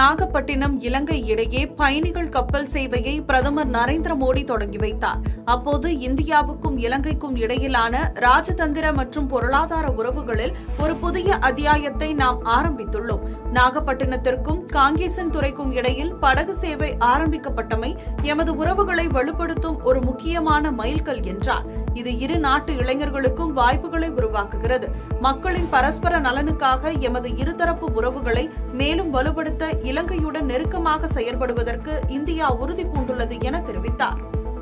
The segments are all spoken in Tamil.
நாகப்பட்டினம் இலங்கை இடையே பயணிகள் கப்பல் சேவையை பிரதமர் நரேந்திர மோடி தொடங்கி வைத்தார் அப்போது இந்தியாவுக்கும் இலங்கைக்கும் இடையிலான ராஜதந்திர மற்றும் பொருளாதார உறவுகளில் ஒரு புதிய அத்தியாயத்தை நாம் ஆரம்பித்துள்ளோம் நாகப்பட்டினத்திற்கும் காங்கேசன் துறைக்கும் இடையில் படகு சேவை ஆரம்பிக்கப்பட்டமை எமது உறவுகளை வலுப்படுத்தும் ஒரு முக்கியமான மைல்கல் என்றார் இது இரு நாட்டு இளைஞர்களுக்கும் வாய்ப்புகளை உருவாக்குகிறது மக்களின் பரஸ்பர நலனுக்காக எமது இருதரப்பு உறவுகளை மேலும் வலுப்படுத்த இலங்கையுடன் நெருக்கமாக செயற்படுவதற்கு இந்தியா உறுதி பூண்டுள்ளது என தெரிவித்தார்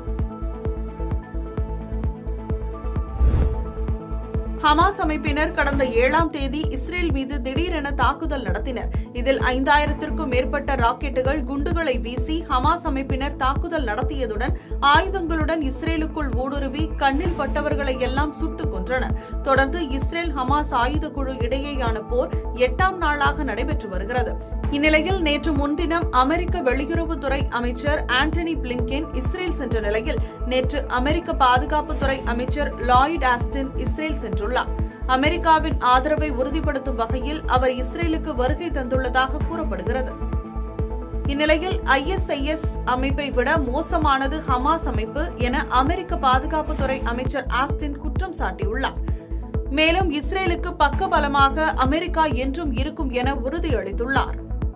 ஹமாஸ் அமைப்பினர் கடந்த ஏழாம் தேதி இஸ்ரேல் மீது திடீரென தாக்குதல் நடத்தினர் இதில் ஐந்தாயிரத்திற்கும் மேற்பட்ட ராக்கெட்டுகள் குண்டுகளை வீசி ஹமாஸ் அமைப்பினர் தாக்குதல் நடத்தியதுடன் ஆயுதங்களுடன் இஸ்ரேலுக்குள் ஊடுருவி கண்ணில் பட்டவர்களை எல்லாம் சுட்டுக் கொன்றனர் தொடர்ந்து இஸ்ரேல் ஹமாஸ் ஆயுத குழு இடையேயான போர் எட்டாம் நாளாக நடைபெற்று வருகிறது இந்நிலையில் நேற்று முன்தினம் அமெரிக்க வெளியுறவுத்துறை அமைச்சர் ஆண்டனி பிளிங்கென் இஸ்ரேல் சென்ற நிலையில் நேற்று அமெரிக்க பாதுகாப்புத்துறை அமைச்சர் லாயிட் ஆஸ்டின் இஸ்ரேல் சென்றுள்ளார் அமெரிக்காவின் ஆதரவை உறுதிப்படுத்தும் வகையில் அவர் இஸ்ரேலுக்கு வருகை தந்துள்ளதாக கூறப்படுகிறது இந்நிலையில் ஐஎஸ்ஐஎஸ் அமைப்பை விட மோசமானது ஹமாஸ் அமைப்பு என அமெரிக்க பாதுகாப்புத்துறை அமைச்சர் ஆஸ்டின் குற்றம் சாட்டியுள்ளார் மேலும் இஸ்ரேலுக்கு பக்கபலமாக அமெரிக்கா என்றும் இருக்கும் என உறுதியளித்துள்ளார்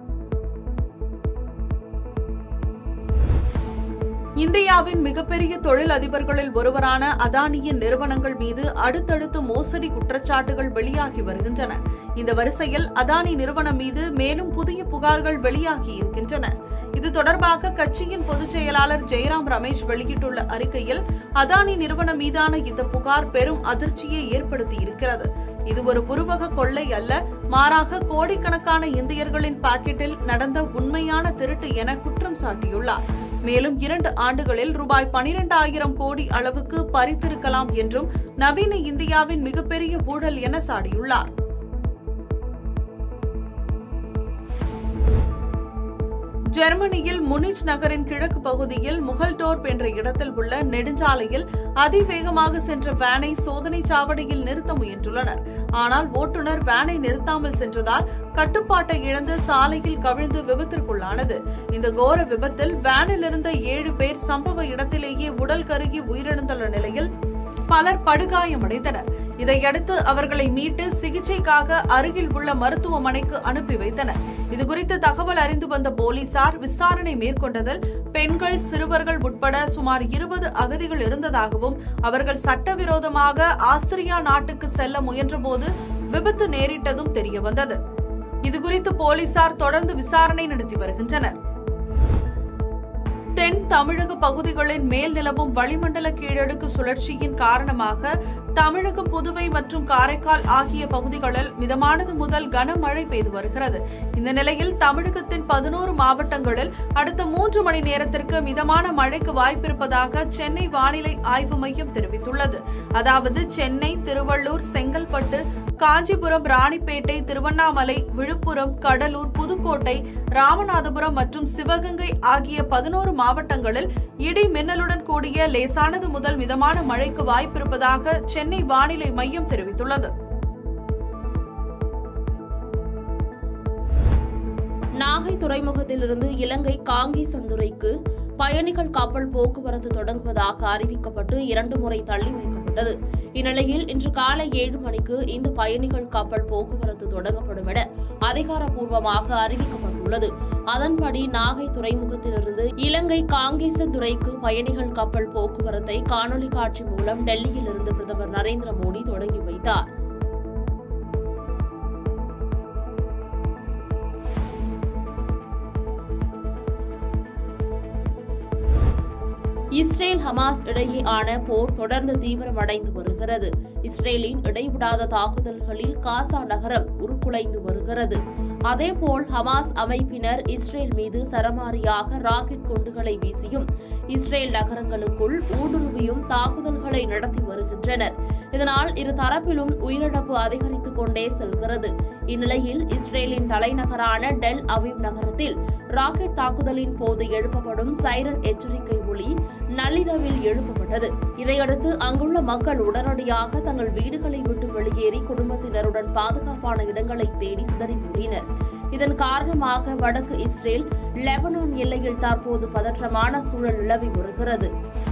இந்தியாவின் மிகப்பெரிய தொழில் அதிபர்களில் ஒருவரான அதானியின் நிறுவனங்கள் மீது அடுத்தடுத்து மோசடி குற்றச்சாட்டுகள் வெளியாகி வருகின்றன இந்த வரிசையில் அதானி நிறுவனம் மீது மேலும் புதிய புகார்கள் வெளியாகி இருக்கின்றன இது தொடர்பாக கட்சியின் பொதுச் செயலாளர் ஜெயராம் ரமேஷ் வெளியிட்டுள்ள அறிக்கையில் அதானி நிறுவனம் மீதான இந்த புகார் பெரும் அதிர்ச்சியை ஏற்படுத்தியிருக்கிறது இது ஒரு உருவக கொள்ளை அல்ல மாறாக கோடிக்கணக்கான இந்தியர்களின் பாக்கெட்டில் நடந்த உண்மையான திருட்டு என குற்றம் சாட்டியுள்ளார் மேலும் இரண்டு ஆண்டுகளில் ரூபாய் பனிரெண்டாயிரம் கோடி அளவுக்கு பறித்திருக்கலாம் என்றும் நவீன இந்தியாவின் மிகப்பெரிய ஊழல் என சாடியுள்ளார் ஜெர்மனியில் முனிச் நகரின் கிழக்கு பகுதியில் முகல்டோர்ப் என்ற இடத்தில் உள்ள நெடுஞ்சாலையில் அதிவேகமாக சென்ற வேனை சோதனை சாவடியில் நிறுத்த முயன்றுள்ளனர் ஆனால் ஓட்டுநர் வேனை நிறுத்தாமல் சென்றதால் கட்டுப்பாட்டை இழந்து சாலையில் கவிழ்ந்து விபத்திற்குள்ளானது இந்த கோர விபத்தில் வேனில் இருந்த ஏழு பேர் சம்பவ இடத்திலேயே உடல் கருகி உயிரிழந்துள்ள நிலையில் பலர் படுகாயமடைந்தனர் இதையடுத்து அவர்களை மீட்டு சிகிச்சைக்காக அருகில் உள்ள மருத்துவமனைக்கு அனுப்பி வைத்தனர் இதுகுறித்து தகவல் அறிந்து வந்த போலீசார் விசாரணை மேற்கொண்டதில் பெண்கள் சிறுவர்கள் உட்பட சுமார் இருபது அகதிகள் இருந்ததாகவும் அவர்கள் சட்டவிரோதமாக ஆஸ்திரியா நாட்டுக்கு செல்ல முயன்றபோது விபத்து நேரிட்டதும் தெரியவந்தது இதுகுறித்து போலீசார் தொடர்ந்து விசாரணை நடத்தி வருகின்றனர் தென் தமிழக பகுதிகளின் மேல் நிலவும் வளிமண்டல கீழடுக்கு சுழற்சியின் காரணமாக தமிழகம் புதுவை மற்றும் காரைக்கால் ஆகிய பகுதிகளில் மிதமானது முதல் கனமழை பெய்து வருகிறது இந்த நிலையில் தமிழகத்தின் பதினோரு மாவட்டங்களில் அடுத்த மூன்று மணி நேரத்திற்கு மிதமான மழைக்கு வாய்ப்பிருப்பதாக சென்னை வானிலை ஆய்வு மையம் தெரிவித்துள்ளது அதாவது சென்னை திருவள்ளூர் செங்கல்பட்டு காஞ்சிபுரம் ராணிப்பேட்டை திருவண்ணாமலை விழுப்புரம் கடலூர் புதுக்கோட்டை ராமநாதபுரம் மற்றும் சிவகங்கை ஆகிய பதினோரு மாவட்டங்களில் இடி மின்னலுடன் கூடிய லேசானது முதல் மிதமான மழைக்கு வாய்ப்பிருப்பதாக சென்னை வானிலை மையம் தெரிவித்துள்ளது நாகை துறைமுகத்திலிருந்து இலங்கை காங்கி சந்துரைக்கு பயணிகள் கப்பல் போக்குவரத்து தொடங்குவதாக அறிவிக்கப்பட்டு இரண்டு முறை தள்ளி வைக்கப்பட்டது இந்நிலையில் இன்று காலை ஏழு மணிக்கு இந்த பயணிகள் கப்பல் போக்குவரத்து தொடங்கப்படும் என அதிகாரப்பூர்வமாக அறிவிக்கப்பட்டுள்ளது அதன்படி நாகை துறைமுகத்திலிருந்து இலங்கை காங்கேசந்துறைக்கு பயணிகள் கப்பல் போக்குவரத்தை காணொலி காட்சி மூலம் டெல்லியில் இருந்து பிரதமர் நரேந்திர மோடி தொடங்கி வைத்தார் இஸ்ரேல் ஹமாஸ் இடையேயான போர் தொடர்ந்து தீவிரமடைந்து வருகிறது இஸ்ரேலின் இடைவிடாத தாக்குதல்களில் காசா நகரம் உருக்குலைந்து வருகிறது அதேபோல் ஹமாஸ் அமைப்பினர் இஸ்ரேல் மீது சரமாரியாக ராக்கெட் குண்டுகளை வீசியும் இஸ்ரேல் நகரங்களுக்குள் ஊடுருவியும் தாக்குதல்களை நடத்தி வருகின்றனர் இதனால் இரு தரப்பிலும் உயிரிழப்பு அதிகரித்துக் கொண்டே செல்கிறது இந்நிலையில் இஸ்ரேலின் தலைநகரான டெல் அவிவ் நகரத்தில் ராக்கெட் தாக்குதலின் போது எழுப்பப்படும் சைரன் எச்சரிக்கை ஒளி நள்ளிரவில் எழுப்பப்பட்டது இதையடுத்து அங்குள்ள மக்கள் உடனடியாக தங்கள் வீடுகளை விட்டு வெளியேறி குடும்பத்தினருடன் பாதுகாப்பான இடங்களை தேடி சிதறி ஓடினர் இதன் காரணமாக வடக்கு இஸ்ரேல் லெபனான் எல்லையில் தற்போது பதற்றமான சூழல் நிலவி வருகிறது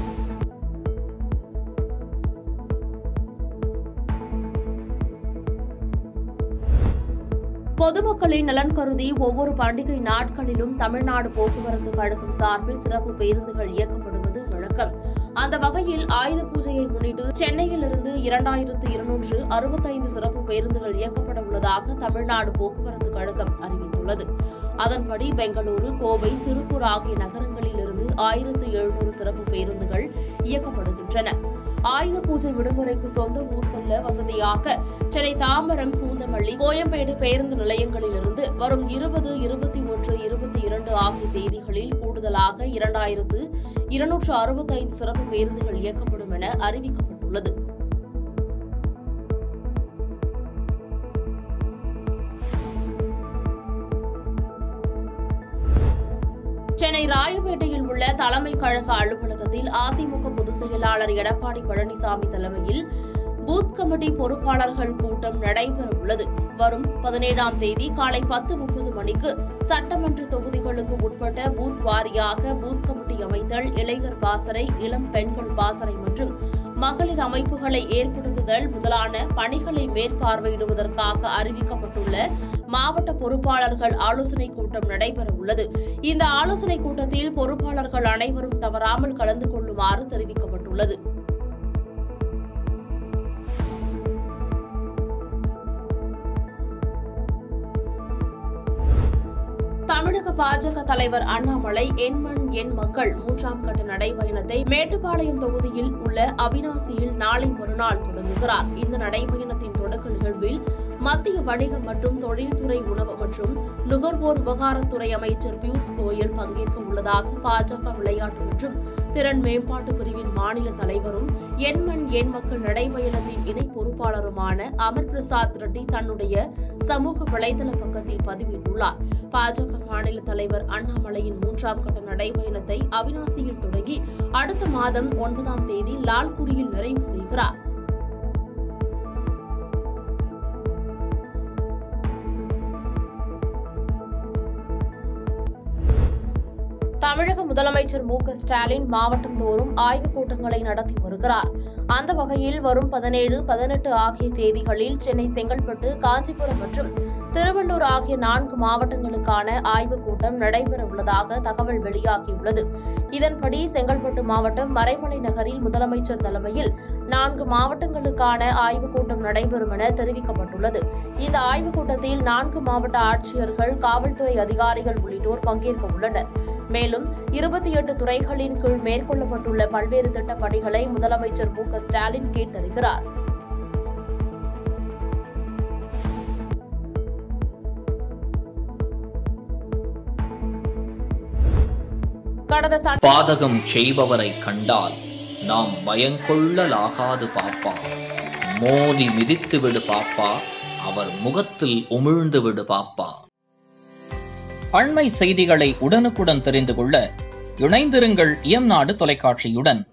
பொதுமக்களின் நலன் கருதி ஒவ்வொரு பண்டிகை நாட்களிலும் தமிழ்நாடு போக்குவரத்து கழகம் சார்பில் சிறப்பு பேருந்துகள் இயக்கப்படுவது வழக்கம் அந்த வகையில் ஆயுத பூஜையை முன்னிட்டு சென்னையிலிருந்து இரண்டாயிரத்து இருநூற்று அறுபத்தைந்து சிறப்பு பேருந்துகள் இயக்கப்பட உள்ளதாக தமிழ்நாடு போக்குவரத்து கழகம் அறிவித்துள்ளது அதன்படி பெங்களூரு கோவை திருப்பூர் ஆகிய நகரங்களில் இருந்து ஆயிரத்து எழுநூறு சிறப்பு பேருந்துகள் இயக்கப்படுகின்றன ஆயுத பூஜை விடுமுறைக்கு சொந்த ஊர் செல்ல வசதியாக சென்னை தாம்பரம் பூந்தமல்லி கோயம்பேடு பேருந்து நிலையங்களிலிருந்து வரும் இருபது இருபத்தி ஒன்று இருபத்தி இரண்டு ஆகிய தேதிகளில் கூடுதலாக இரண்டாயிரத்து இருநூற்று அறுபத்தைந்து சிறப்பு பேருந்துகள் இயக்கப்படும் என அறிவிக்கப்பட்டுள்ளது சென்னை ராயப்பேட்டையில் உள்ள தலைமை கழக அலுவலகத்தில் அதிமுக பொதுச் செயலாளர் எடப்பாடி பழனிசாமி தலைமையில் பூத் கமிட்டி பொறுப்பாளர்கள் கூட்டம் நடைபெற உள்ளது வரும் பதினேழாம் தேதி காலை பத்து முப்பது மணிக்கு சட்டமன்ற தொகுதிகளுக்கு உட்பட்ட பூத் வாரியாக பூத் கமிட்டி அமைத்தல் இளைஞர் பாசறை இளம் பெண்கள் பாசறை மற்றும் மகளிர் அமைப்புகளை ஏற்படுத்துதல் முதலான பணிகளை மேற்பார்வையிடுவதற்காக அறிவிக்கப்பட்டுள்ள மாவட்ட பொறுப்பாளர்கள் ஆலோசனை கூட்டம் நடைபெற உள்ளது இந்த ஆலோசனை கூட்டத்தில் பொறுப்பாளர்கள் அனைவரும் தவறாமல் கலந்து கொள்ளுமாறு தெரிவிக்கப்பட்டுள்ளது தமிழக பாஜக தலைவர் அண்ணாமலை எண்மண் எண் மக்கள் மூன்றாம் கட்ட நடைபயணத்தை மேட்டுப்பாளையம் தொகுதியில் உள்ள அவினாசியில் நாளை மறுநாள் தொடங்குகிறார் இந்த நடைபயணத்தின் தொடக்க நிகழ்வில் மத்திய வணிக மற்றும் தொழில்துறை உணவு மற்றும் நுகர்வோர் விவகாரத்துறை அமைச்சர் பியூஷ் கோயல் பங்கேற்க உள்ளதாக பாஜக விளையாட்டு மற்றும் திறன் மேம்பாட்டு பிரிவின் மாநில தலைவரும் எண்மண் எண் மக்கள் நடைபயணத்தின் இணை பொறுப்பாளருமான அமர் பிரசாத் ரெட்டி தன்னுடைய சமூக வலைதள பக்கத்தில் பதிவிட்டுள்ளார் பாஜக மாநில தலைவர் அண்ணாமலையின் மூன்றாம் கட்ட நடைபயணத்தை அவினாசியில் தொடங்கி அடுத்த மாதம் ஒன்பதாம் தேதி லால்குடியில் நிறைவு செய்கிறார் தமிழக முதலமைச்சர் மு க ஸ்டாலின் மாவட்டம் தோறும் ஆய்வுக் கூட்டங்களை நடத்தி வருகிறார் அந்த வகையில் வரும் பதினேழு பதினெட்டு ஆகிய தேதிகளில் சென்னை செங்கல்பட்டு காஞ்சிபுரம் மற்றும் திருவள்ளூர் ஆகிய நான்கு மாவட்டங்களுக்கான ஆய்வுக் கூட்டம் நடைபெற உள்ளதாக தகவல் வெளியாகியுள்ளது இதன்படி செங்கல்பட்டு மாவட்டம் மறைமலை நகரில் முதலமைச்சர் தலைமையில் நான்கு மாவட்டங்களுக்கான ஆய்வுக் கூட்டம் நடைபெறும் என தெரிவிக்கப்பட்டுள்ளது இந்த ஆய்வுக் கூட்டத்தில் நான்கு மாவட்ட ஆட்சியர்கள் காவல்துறை அதிகாரிகள் உள்ளிட்டோர் பங்கேற்க உள்ளனர் மேலும் இருபத்தி எட்டு துறைகளின் கீழ் மேற்கொள்ளப்பட்டுள்ள பல்வேறு திட்டப் பணிகளை முதலமைச்சர் மு க ஸ்டாலின் கேட்டறிகிறார் கடந்த சண்டை பாதகம் செய்பவரை கண்டால் நாம் பயங்கொள்ளலாகாது பாப்பா மோதி மிதித்து விடு பாப்பா அவர் முகத்தில் உமிழ்ந்து விடு பாப்பா அண்மை செய்திகளை உடனுக்குடன் தெரிந்து கொள்ள இணைந்திருங்கள் இயம்நாடு தொலைக்காட்சியுடன்